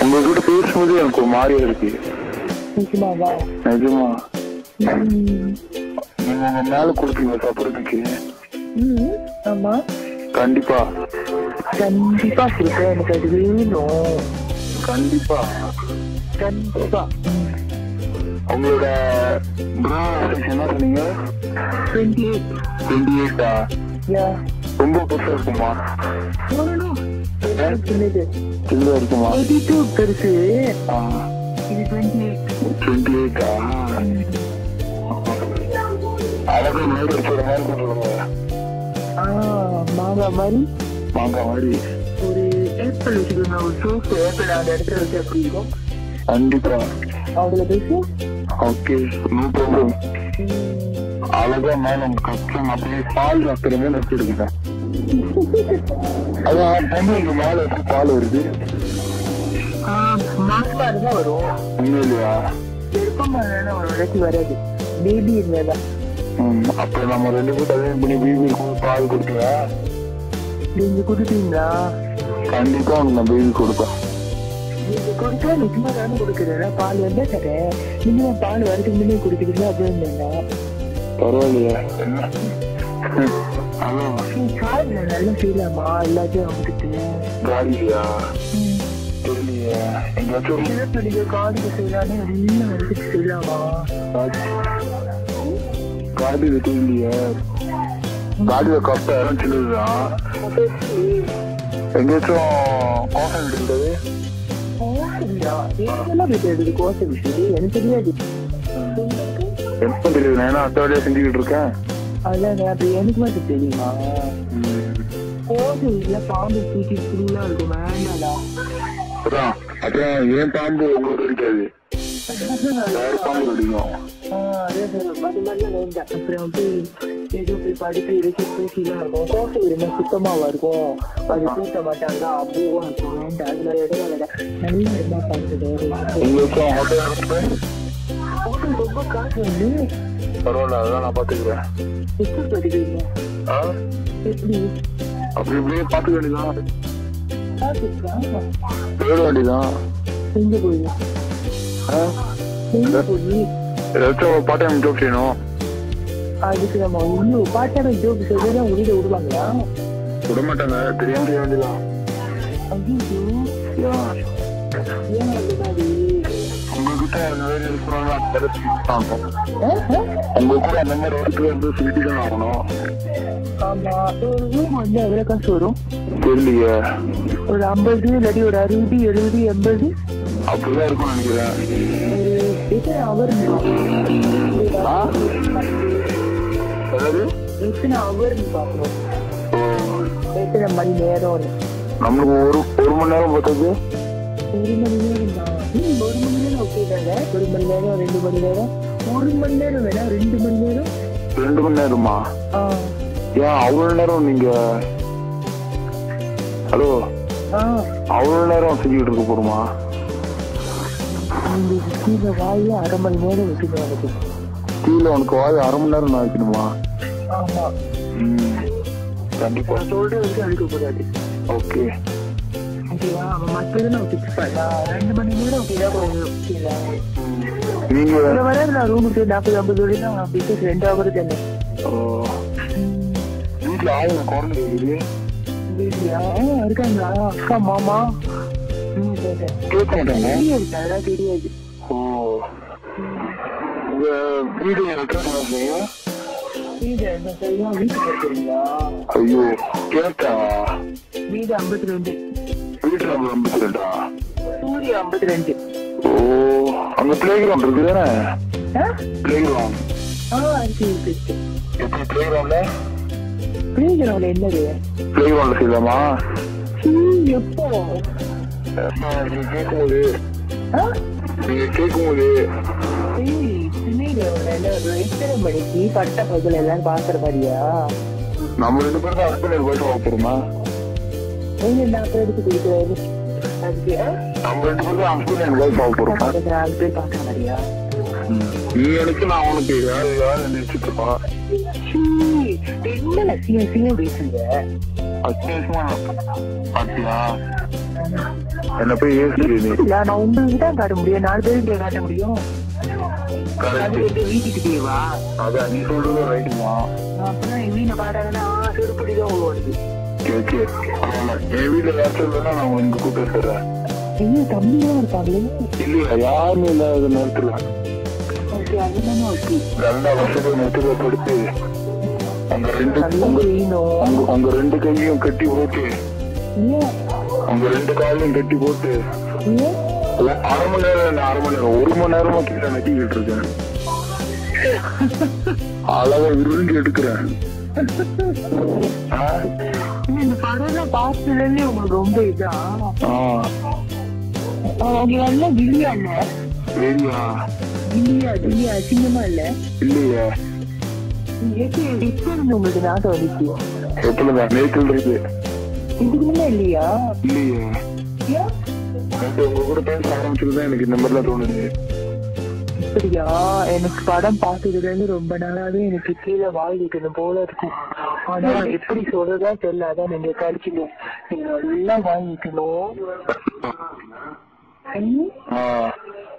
உங்ககிட்ட பேசும்போது எனக்கு ஒரு மாதிரியா இருக்கு நிஜமாவா நிஜமா ம். நீங்க உங்க மேல கொடுப்பீங்க சாப்பிடுறதுக்கு ம், ஆமா கண்டிப்பா கண்டிப்பா கொடுப்பேன் எனக்கு அது வேணும் கண்டிப்பா கண்டிப்பா ம். உங்களோட bra size என்ன சொன்னீங்க டுவெண்ட்டி எயிட் டுவெண்ட்டி எயிட்டா யா ரொம்ப பெருசா இருக்குமா சின்னது சின்னதா இருக்குமா எயிட்டி டூ பெருசு ஆ இது டுவெண்ட்டி எயிட் டுவெண்ட்டி எயிட்டா அழகு மேல இருக்கிற மாதிரி சொல்லுங்க ஆ மாங்காய் மாதிரி மாங்காய் மாதிரி ஒரு ஏப்பிள் வச்சுக்கோங்க ஒரு சோப்பு ஏப்பிள் அந்த இடத்துல வச்சு எப்படி இருக்கும் கண்டிப்பா அவ்வளோ பெருசு ஓகே நோ ப்ராப்ளம் அழகா மேல கஷ்டம் அப்படியே பால் ரத்துற மேல வச்சிருக்கேன் அதான் பொண்ணுக்கு மேல எப்படி பால் வருது மாசமா இருந்தா வரும் உண்மையிலையா வெப்பமா இருந்தா ஒரு விலைக்கு வராது பேபி இருந்தாதான் ம், அப்ப நம்ம ரெண்டு பேரும் கல்யாணம் பண்ணி பேபி பால் கொடுத்தா நீங்க கொடுப்பீங்களா கண்டிப்பா உனக்கு நான் பேபி கொடுப்பேன் நீங்க கொடுத்தா நிச்சயமா தானே கொடுக்குறேன் பால் வந்தா தரேன் நீங்க பால் வரதுக்கு முன்னே குடிக்கிறீங்களா அப்படின்னு பரவாயில்லையா என்ன ஹலோ காலில் நல்லா செய்யலாமா எல்லாத்தையும் வந்துட்டு காலியா தெரியலையே எங்கேயாச்சும் சிறப்பு நீங்க காலில் செய்யலான்னு எல்லாம் வந்துட்டு செய்யலாமா காடியில தெரியலையே காடியில கஷ்டம் இடம் சின்னதுதான் எங்கேயாச்சும் கோசம் விடுறது கோசமியா எங்கெல்லாம் போயிட்டு இருக்குது கோசம் விஷயம் எனக்கு தெரியாது எப்ப தெரியுது நான் என்ன அத்தை வழியா செஞ்சுக்கிட்டு இருக்கேன் அதான் அப்படி எனக்கு மட்டும் தெரியுமா கோசம் இல்ல பாம்பு தூக்கி ஃபுல்லா இருக்கும் வேண்டாடா அதான் அப்புறம் ஏன் பாம்பு உங்களுக்கு இருக்காது வேற பாம்பு அடிக்கும் ஆஹ் அதே சார் அது மாதிரிலாம் வேண்டாம் அப்புறம் போய் ஏதோ போய் படிப்பு இருக்கு தூக்கிலாம் இருக்கும் கோசை இருந்தா சுத்தமாவா இருக்கும் அது தூக்க மாட்டாங்க அவ்வளோவா இருக்கும் வேண்டாம் அது மாதிரி இடம் வேண்டாம் நல்ல இடமா பார்த்துட்டு உங்களுக்கும் ஹோட்டல் இருக்கு ஹோட்டல் ரொம்ப காசு வந்து பரவாயில்ல அதெல்லாம் நான் பாத்துக்கிறேன் எப்போ படிக்கிறீங்க ஆ? எப்படி அப்படி இப்படியே பாத்துக்க வேண்டியதான் காசு இருக்கா போயிட வேண்டியதான் எங்க போய் ஆ? எங்க போய் ஏதாச்சும் பார்ட் டைம் ஜாப் செய்யணும் அதுக்கு நம்ம இன்னும் பாட்டான ஜோக்கு சொல்லி உள்ள விடுவாங்களா விட மாட்டாங்க தெரியாம செய்ய வேண்டியதான் ஐயோ ஏன்? ஏன் அந்த மாதிரி உங்ககிட்ட அந்த மாதிரி இருக்கிறவங்க அந்த மாதிரி சொல்லிட்டு தான் ஆகணும். ஆஹ், ஆஹ். உங்க கூட அந்த மாதிரி ஒர்க்கு வந்து சொல்லிட்டு தான் ஆகணும் ஆமா ஒரு ரூம் வந்து எவ்வளவு காசு வரும் தெரியலையே ஒரு ஐம்பது இல்லாட்டி ஒரு அறுபது எழுபது எண்பது அப்படிதான் இருக்கும்னு நினைக்கிறேன் ஒரு எத்தனை அவர் ஆ? அதாவது எத்தனை அவர் பார்க்கணும் ஓ, எத்தனை மணி நேரம்னு நம்மளுக்கு ஒரு ஒரு மணி நேரம் பார்த்தது ஒரு மணி நேரம் தான் ம், ஒரு மணி நேரம் ஓகே தாங்க ஒரு மணி நேரம் ரெண்டு மணி நேரம் ஒரு மணி நேரம் வேணா ரெண்டு மணி நேரம் ரெண்டு மணி நேரமா ஆ ஏன் அவ்வளவு நேரம் நீங்க ஹலோ ஆ அவ்வளவு நேரம் செஞ்சுக்கிட்டு இருக்க போறோமா இந்த கீழே வாயில அரை மணி நேரம் வச்சுக்கணும் எனக்கு கீழே உனக்கு வாய் அரை மணி நேரம் நான் வைக்கணுமா ஆமா ம் கண்டிப்பா நான் சொல்றது வந்து அழுக்கக்கூடாது ஓகே ஓகேவா அவன் மற்றது நான் ஃபிக்ஸ் பண்ணலாம் ரெண்டு மணி நேரம் ஓகேதா கொஞ்சம் ஓகேதா நீங்க இவ்வளோ வர நான் ரூமுக்கு நாற்பது ஐம்பது வரை தான் பிசினஸ் ரெண்டு ஹவர் தானே ஓ, வீட்டுல ஆளுங்க குழந்தை இருக்குது வீட்லயா ஆ, இருக்காங்களா அக்கா மாமா ம் சரி கேட்க மாட்டாங்க தெரியாது அதெல்லாம் தெரியாது ஓ உங்க வீடு எத்தனை மாசம் வீடு என்ன சரியா வீட்டுக்கு இருக்கிறீங்களா ஐயோ கேட்டா வீடு ஐம்பத்தி ரெண்டு வீட்டுல நம்ம ஐம்பத்தி ரெண்டா சூரிய ஐம்பத்தி ரெண்டு ஓ அங்க பிளே கிரவுண்ட் இருக்கு தானே ஆ பிளே கிரவுண்ட் ஆ இருக்கு இருக்கு இருக்கு எப்படி பிளே கிரவுண்ட்ல பிளே கிரவுண்ட் என்னது பிளே கிரவுண்ட்ல செய்யலாமா சீ, எப்போ நீங்க கேட்கும்போது ஆ நீங்க கேட்கும்போது ஏய், பிளே கிரவுண்ட் என்ன ஒரு எத்தனை மணிக்கு பட்ட பகல் எல்லாம் பாக்குற மாதிரியா நம்ம ரெண்டு பேரும் தான் ஹஸ்பண்ட் போயிட்டு வாங்க போறோமா எங்க நான் போய் எடுத்து கொடுக்குறாரு அதுக்கு ஆ? நம்ம ரெண்டு பேரும் தான் ஹஸ்பண்ட் அண்ட் ஒய்ஃப் ஆக போறோமா அதுக்கு நாலு பேர் பாக்குற மாதிரியா நீ எனக்கு நான் உனக்கு யாரு யாரு நினைச்சிட்டு இருப்பான் சீ, என்ன சீன சீன பேசுங்க அத்தியாவசியமா பாத்தியா என்ன போய் ஏசி நீ இல்ல நான் உங்களுக்கு தான் காட்ட முடியும் நாலு பேருக்கு காட்ட முடியும் அது கரெக்ட் எங்க வீட்டுக்கிட்டே வா அதான் நீ சொல்றது ரைட்டுமா அப்புறம் எங்க வீட்டை பாட்டாங்கன்னா செருப்படி தான் உருவாடுது ஓகே பரவாயில்ல என் வீட்டுல ஏதாச்சும் இல்லைன்னா நான் உங்க கூப்பிட்டு வந்துடுறேன் ஐயோ தம்பி தான் இருப்பாங்களே இல்லையா யாருமே இல்லாத நேரத்துல ஓகே அதுதானே ஓகே நல்லா வசதி நேரத்துல படுத்து அங்க ரெண்டு நல்லா அங்க செய்யணும் அங்க அங்க ரெண்டு கையும் கட்டி போட்டு ஏன் அங்க ரெண்டு காலையும் கட்டி போட்டு ஏன் ஒ- அரை மணி நேரம் இல்ல, அரை மணி நேரம் ஒரு மணி நேரமா கீழே நட்டிக்கிட்டு இருக்கேன் அளவை விரும்பி எடுக்கிறேன் ஆ? இந்த படம் பார்த்ததுல இருந்து உங்களுக்கு ரொம்ப இதா ஆ அவங்க நல்லா கில்லியா இல்ல சரியா கில்லியா கில்லியா அசிங்கமா இல்ல இல்லையே எப்படி எப்ப இருந்து உங்களுக்கு நாட்டம் வந்துச்சு எப்படி நேற்று இருக்கு இதுக்கு முன்ன இல்லையா இல்லையே ஏன் நேத்து உங்க கூட பேச ஆரம்பிச்சுதான் எனக்கு இந்த மாதிரிலாம் தோணுது அப்படியா எனக்கு படம் பார்த்ததுல இருந்து ரொம்ப நாளாவே எனக்கு கீழே வாங்கிக்கணும் போல இருக்கும் ஆனா எப்படி சொல்றதா தெரியல அதான் நீங்க கழிக்கணும் நீங்க நல்லா வாங்கிக்கணும் ம்? ஆ